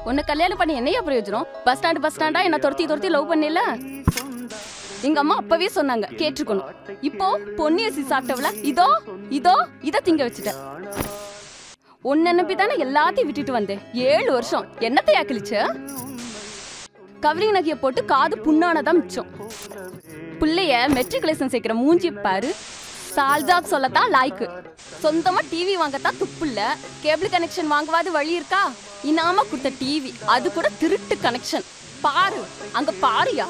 உன்னை கல்யாணம் பண்ணி என்னையா பிரயோஜனம் பஸ் ஸ்டாண்டு பஸ் ஸ்டாண்டா என்ன துரத்தி துரத்தி லவ் பண்ணில எங்க அம்மா அப்பவே சொன்னாங்க கேட்டிருக்கணும் இப்போ பொன்னியசி சாப்பிட்டவள இதோ இதோ இத திங்க வச்சுட்டேன் உன்னை நம்பி தானே எல்லாத்தையும் விட்டுட்டு வந்தேன் ஏழு வருஷம் என்னத்தையா கிழிச்ச கவரிங் நகையை போட்டு காது புண்ணானதான் மிச்சம் பிள்ளைய மெட்ரிகுலேஷன் சேர்க்கிற மூஞ்சி பாரு சால்ஜாக் சொல்லத்தான் லாய்க்கு சொந்தமா டிவி வாங்கத்தான் துப்புல்ல கேபிள் கனெக்ஷன் வாங்குவாது வழி இருக்கா இனாம கொடுத்த டிவி அது கூட திருட்டு கனெக்ஷன் பாரு அங்க பாருயா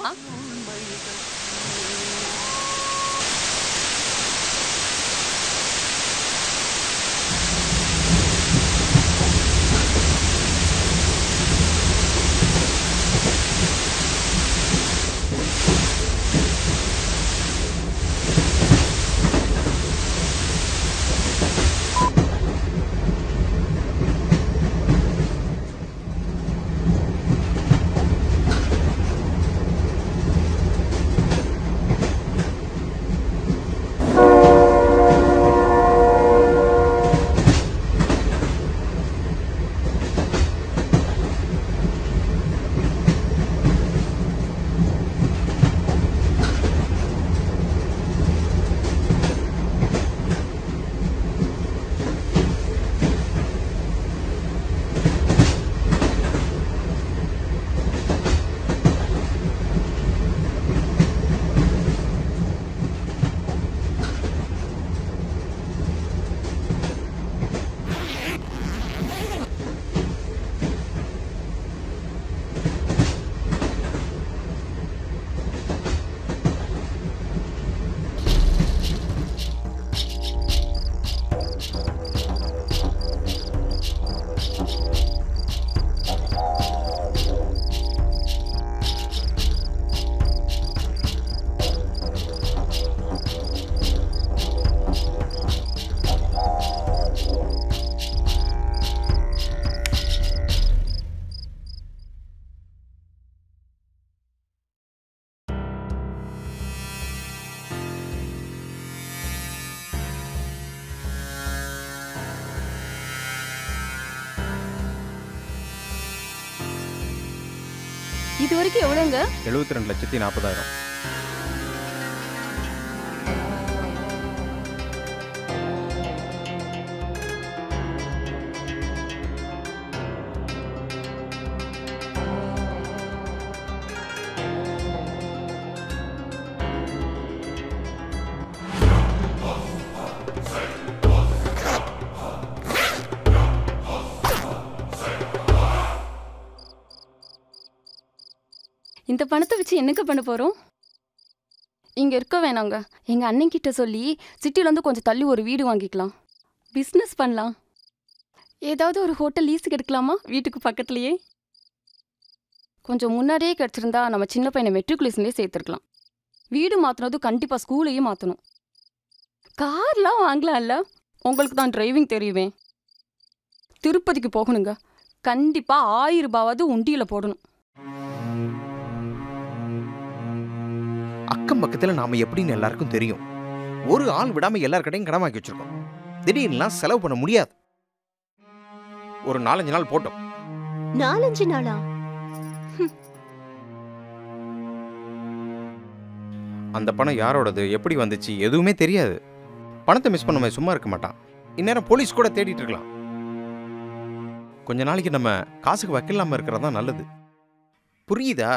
இது வரைக்கும் எவ்வளவுங்க எழுபத்தி ரெண்டு லட்சத்தி நாற்பதாயிரம் இந்த பணத்தை வச்சு என்னங்க பண்ண போறோம் இங்க இருக்க வேணாங்க எங்க அண்ணன் கிட்ட சொல்லி சிட்டில இருந்து கொஞ்சம் தள்ளி ஒரு வீடு வாங்கிக்கலாம் பிசினஸ் பண்ணலாம் ஏதாவது ஒரு ஹோட்டல் லீஸுக்கு எடுக்கலாமா வீட்டுக்கு பக்கத்துலயே கொஞ்சம் முன்னாடியே கிடைச்சிருந்தா நம்ம சின்ன பையனை மெட்ரிகுலேஷன்லேயே சேர்த்துருக்கலாம் வீடு மாத்தினதும் கண்டிப்பா ஸ்கூலையும் மாத்தணும் கார்லாம் வாங்கலாம்ல உங்களுக்கு தான் டிரைவிங் தெரியுமே திருப்பதிக்கு போகணுங்க கண்டிப்பா ஆயிரம் ரூபாவது உண்டியில போடணும் அக்கம் பக்கத்துல நாம எப்படின்னு எல்லாருக்கும் தெரியும் ஒரு ஆள் விடாம எல்லார்கிட்டையும் கடன் வாங்கி வச்சிருக்கோம் திடீர்னுலாம் செலவு பண்ண முடியாது ஒரு நாலஞ்சு நாள் போட்டோம் நாலஞ்சு நாளா அந்த பணம் யாரோடது எப்படி வந்துச்சு எதுவுமே தெரியாது பணத்தை மிஸ் பண்ணவன் சும்மா இருக்க மாட்டான் இந்நேரம் போலீஸ் கூட தேடிட்டு இருக்கலாம் கொஞ்ச நாளைக்கு நம்ம காசுக்கு வக்கில்லாம இருக்கிறது தான் நல்லது புரியுதா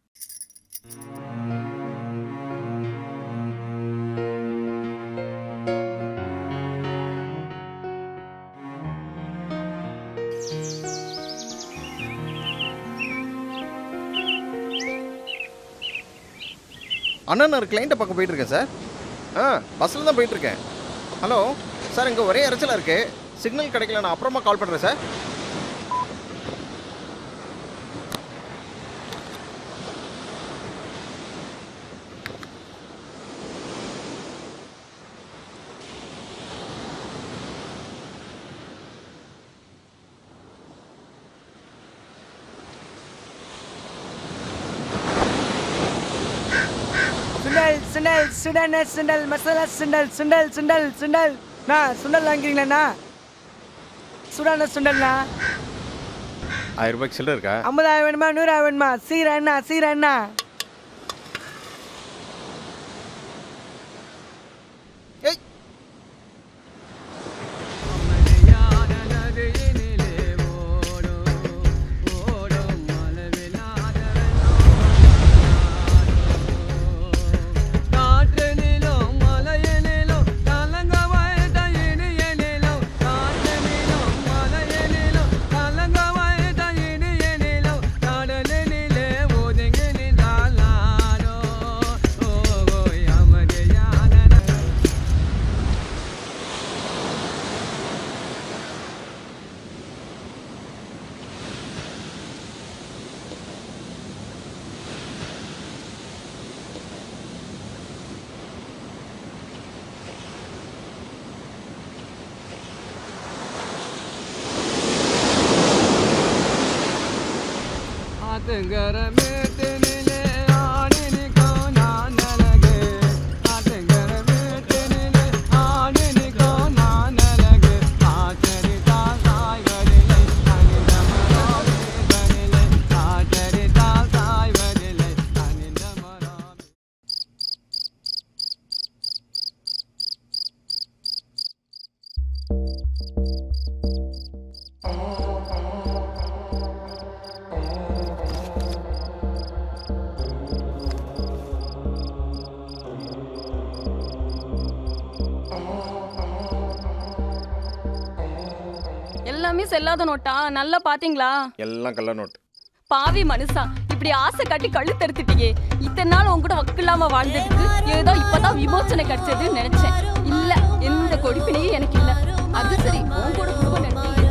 அண்ணா நான் ஒரு கிளைண்ட்டை பக்கம் போயிட்டு இருக்கேன் சார் ஆ பஸ்ஸில் தான் போயிட்டு இருக்கேன் ஹலோ சார் இங்கே ஒரே இறைச்சலாக இருக்கு சிக்னல் கிடைக்கல நான் அப்புறமா கால் பண்ணுறேன் சார் சுண்டல் சுண்டல் சுடன சுண்டல் மசாலா சுண்டல் சுண்டல் சுண்டல் சுண்டல் நான் சுண்டல் வாங்கிறீங்களாண்ணா சுடான சுண்டல்ண்ணா ஆயிரம் ரூபாய்க்கு சில்லற இருக்கா ஐம்பதாயிரம் வேணுமா நூறாயிரம் வேணுமா சீர அண்ணா சீர அண்ணா ஆட்டுங்கரமேட்டினிலே ஆணினிக்கோ நான் அழகு ஆட்டுங்கரமேட்டினிலே ஆணினிக்கோ நான் அழகு ஆச்சரித்தா சாய்வதில்லை அனிதமராமேதனிலே ஆச்சரித்தா சாய்வதில்லை அனிதமராமே எல்லாமே செல்லாத நோட்டா நல்லா பாத்தீங்களா எல்லாம் கள்ள நோட்டு பாவி மனுஷா இப்படி ஆசை காட்டி கள்ளு தடுத்துட்டியே இத்தனை நாள் உன் கூட வக்கில்லாம வாழ்ந்ததுக்கு ஏதோ இப்பதான் விமோசனை கிடைச்சதுன்னு நினைச்சேன் இல்ல எந்த கொடுப்பினையும் எனக்கு இல்ல அது சரி உன் கூட குடும்பம் நடத்தி